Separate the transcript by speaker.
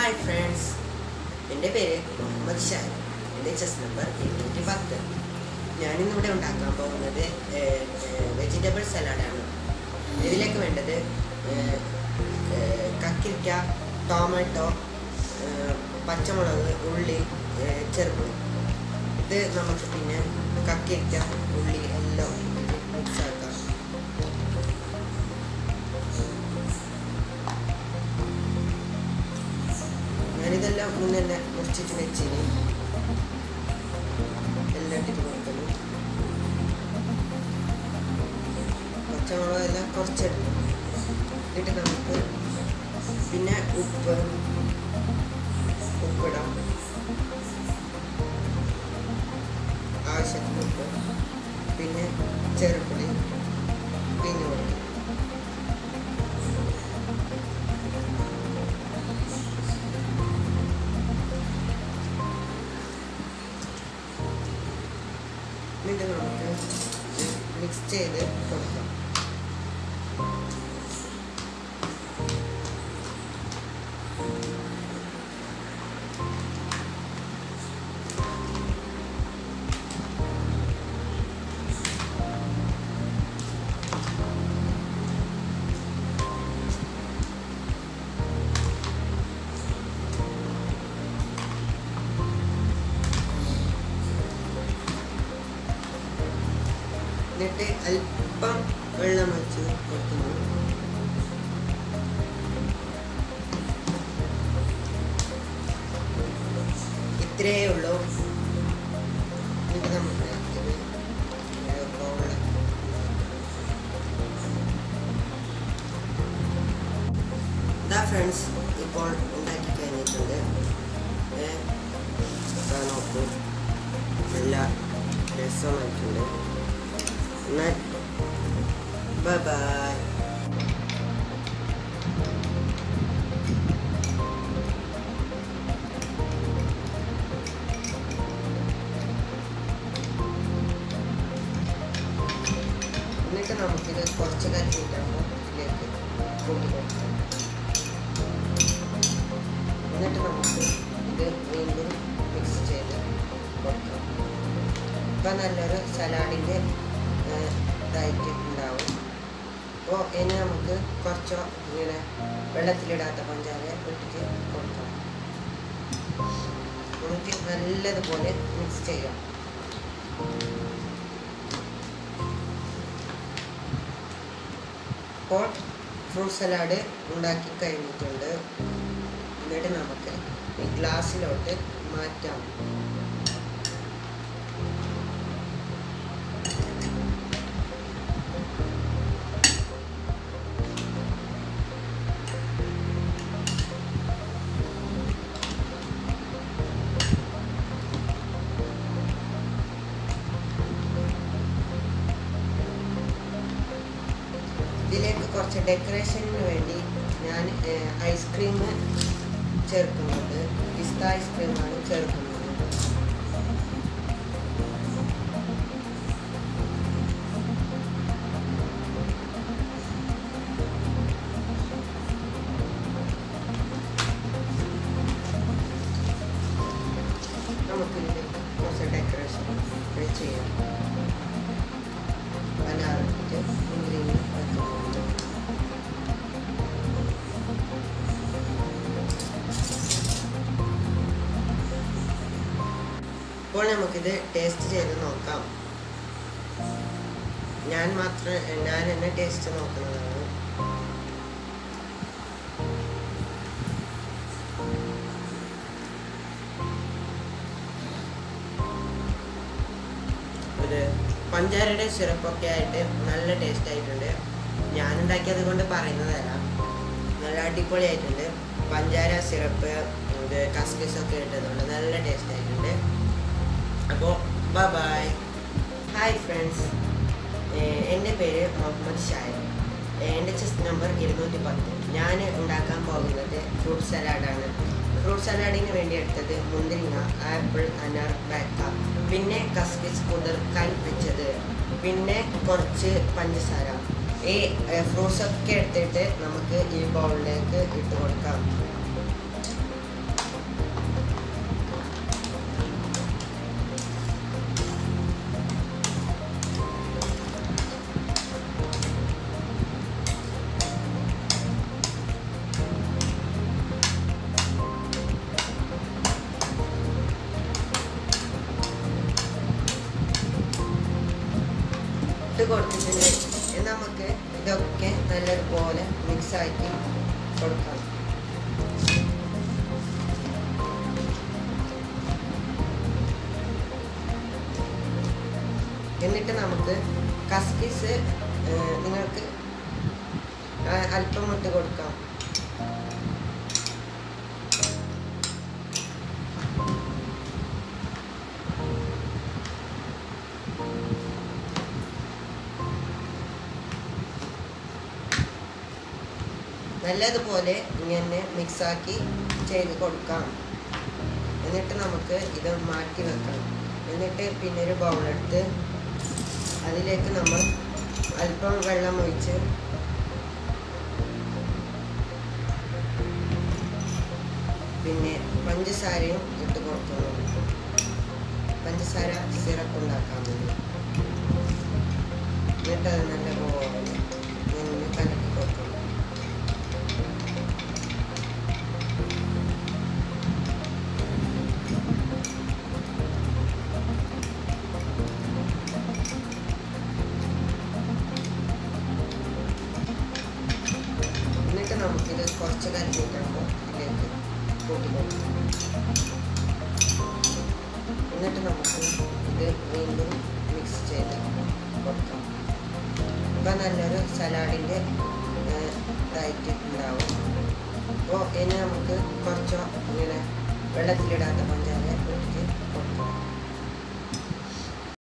Speaker 1: hi friends എൻ്റെ പേര് മുഹമ്മദ് ഷാൻ എൻ്റെ ചെസ് നമ്പർ എണ്ണൂറ്റി പത്ത് ഞാനിന്നിവിടെ ഉണ്ടാക്കാൻ പോകുന്നത് വെജിറ്റബിൾ സലാഡാണ് ഇതിലേക്ക് വേണ്ടത് ഏഹ്, ഏഹ്, കക്കിരിക്ക ടൊമാറ്റോ ഏഹ്, പച്ചമുളക് ഉള്ളി ഏഹ്, ചെറുപുളി ഇത് നമുക്ക് പിന്നെ കക്കിരിക്ക ഉള്ളി എല്ലാം മിക്സ് ആക്കാം ഞാനിതെല്ലാം മുന്നേ തന്നെ മുറിച്ചിട്ട് വെച്ചിന് എല്ലാം ഇട്ടിട്ട് കൊടുക്കുന്നു പച്ചമുളക് എല്ലാം കുറച്ചിടണം എന്നിട്ട് നമുക്ക് പിന്നെ ഉപ്പ് ഉപ്പിടാം ആവശ്യത്തിന് ഉപ്പ് പിന്നെ ചെറുപ്പുളി പിന്നെ കൊടുക്കും എന്നിട്ട് നമുക്ക് മിക്സ് ചെയ്ത് കൊടുക്കാം എന്നിട്ട് അല്പം വെള്ളം ഒഴിച്ച് കൊടുക്കുന്നു ഇത്രയേ ഉള്ളൂ എന്നിട്ട് നമുക്ക് ഇത് ബൗളിൽ ഇതാ ഫ്രണ്ട്സ് ഇപ്പോൾ ഉണ്ടാക്കി കഴിഞ്ഞിട്ടുണ്ട് ഏ, ഇതാ നോക്കൂ നല്ല രസമായിട്ടുണ്ട് എന്നാൽ ബൈ ബൈ എന്നിട്ട് നമുക്കിത് കുറച്ച് കരുതിയിട്ടാകുമ്പോൾ ഇതിലേക്ക് കൂട്ടി കൊടുക്കാം എന്നിട്ട് നമുക്ക് ഇത് വീണ്ടും മിക്സ് ചെയ്ത് കൊടുക്കാം ഇപ്പം നല്ലൊരു സലാഡിൻ്റെ ഇതായിട്ട് ഉണ്ടാവും അപ്പോൾ ഇനി നമുക്ക് കുറച്ചോ ഇങ്ങനെ വെള്ളത്തിലിടാത്ത പഞ്ചാര ഇട്ടിട്ട് കൊടുക്കാം എന്നിട്ട് നല്ലതുപോലെ മിക്സ് ചെയ്യാം ഇപ്പോൾ ഫ്രൂട്ട് സലാഡ് ഉണ്ടാക്കി കഴിഞ്ഞിട്ടുണ്ട് എന്നിട്ട് നമുക്ക് ഈ ഗ്ലാസ്സിലോട്ട് മാറ്റാം ഇതിലേക്ക് കുറച്ച് ഡെക്കറേഷന് വേണ്ടി ഞാൻ ഐസ്ക്രീം ചേർക്കുന്നുണ്ട് പിസ്ത ഐസ്ക്രീമാണ് ചേർക്കുന്നത് നമുക്ക് ഇതിലേക്ക് കുറച്ച് ഡെക്കറേഷൻ ചെയ്യാം ബനാറിട്ട് മുന്തിരിങ്ങ വെക്കുന്നുണ്ട് ഇപ്പോൾ നമുക്കിത് ടേസ്റ്റ് ചെയ്ത് നോക്കാം ഞാൻ മാത്രം ഞാൻ എന്നെ ടേസ്റ്റ് നോക്കുന്നതാണ് ഒരു പഞ്ചാരയുടെ സിറപ്പൊക്കെ ആയിട്ട് നല്ല ടേസ്റ്റ് ആയിട്ടുണ്ട് ഞാൻ ഉണ്ടാക്കിയത് കൊണ്ട് പറയുന്നതല്ല നല്ല അടിപൊളിയായിട്ടുണ്ട് പഞ്ചാര സിറപ്പ് ഇത് കസ്കസ് ഒക്കെ ഇട്ടതുകൊണ്ട് നല്ല ടേസ്റ്റ് ആയിട്ടുണ്ട് അപ്പോൾ ബൈ ബൈ ഹായ് ഫ്രണ്ട്സ് എൻ്റെ പേര് മുഹമ്മദ് ഷായൻ എൻ്റെ ചെസ്റ്റ് നമ്പർ ഇരുന്നൂറ്റി പത്ത് ഞാൻ ഉണ്ടാക്കാൻ പോകുന്നത് ഫ്രൂട്ട് സലാഡാണ് ഫ്രൂട്ട് സലാഡിന് വേണ്ടി എടുത്തത് മുന്തിരിങ്ങ ആപ്പിൾ അനാർ ബാക്ക പിന്നെ കസ്കിസ് കുതിർക്കാൻ വെച്ചത് പിന്നെ കുറച്ച് പഞ്ചസാര ഈ ഫ്രൂട്ട്സ് ഒക്കെ എടുത്തിട്ട് നമുക്ക് ഈ ബൗളിലേക്ക് ഇട്ട് കൊടുക്കാം ഇതൊക്കെ നല്ലതുപോലെ മിക്സാക്കി കൊടുക്കാം എന്നിട്ട് നമുക്ക് കസ്കിസ് ഏഹ്, നിങ്ങൾക്ക് ആ, അല്പം ഇട്ട് കൊടുക്കാം നല്ലതുപോലെ ഇങ്ങനെ മിക്സാക്കി ചെയ്ത് കൊടുക്കാം എന്നിട്ട് നമുക്ക് ഇത് മാറ്റി വെക്കണം എന്നിട്ട് പിന്നെ ഒരു ബൗളെടുത്ത് അതിലേക്ക് നമ്മൾ അല്പം വെള്ളം ഒഴിച്ച് പിന്നെ പഞ്ചസാരയും ഇട്ട് കൊടുക്കുന്നു പഞ്ചസാര സിറപ്പ് ഉണ്ടാക്കാൻ വേണ്ടി എന്നിട്ട് അത് നല്ല പോലെ ഇങ്ങനെ കലക്കി കൊടുക്കണം എന്നിട്ട് നമുക്കിത് കുറച്ച് കലക്കിയിട്ടാകുമ്പോൾ ഇതിലേക്ക് കൂട്ടി കൊടുക്കാം എന്നിട്ട് നമുക്ക് ഇത് വീണ്ടും മിക്സ് ചെയ്ത് കൊടുക്കാം ഇപ്പം നല്ലൊരു സലാഡിൻ്റെ ഇതായിട്ട് ഉണ്ടാവും അപ്പോൾ ഇനി നമുക്ക് കുറച്ചോ ഇങ്ങനെ വെള്ളത്തിലിടാത്ത പഞ്ചസാര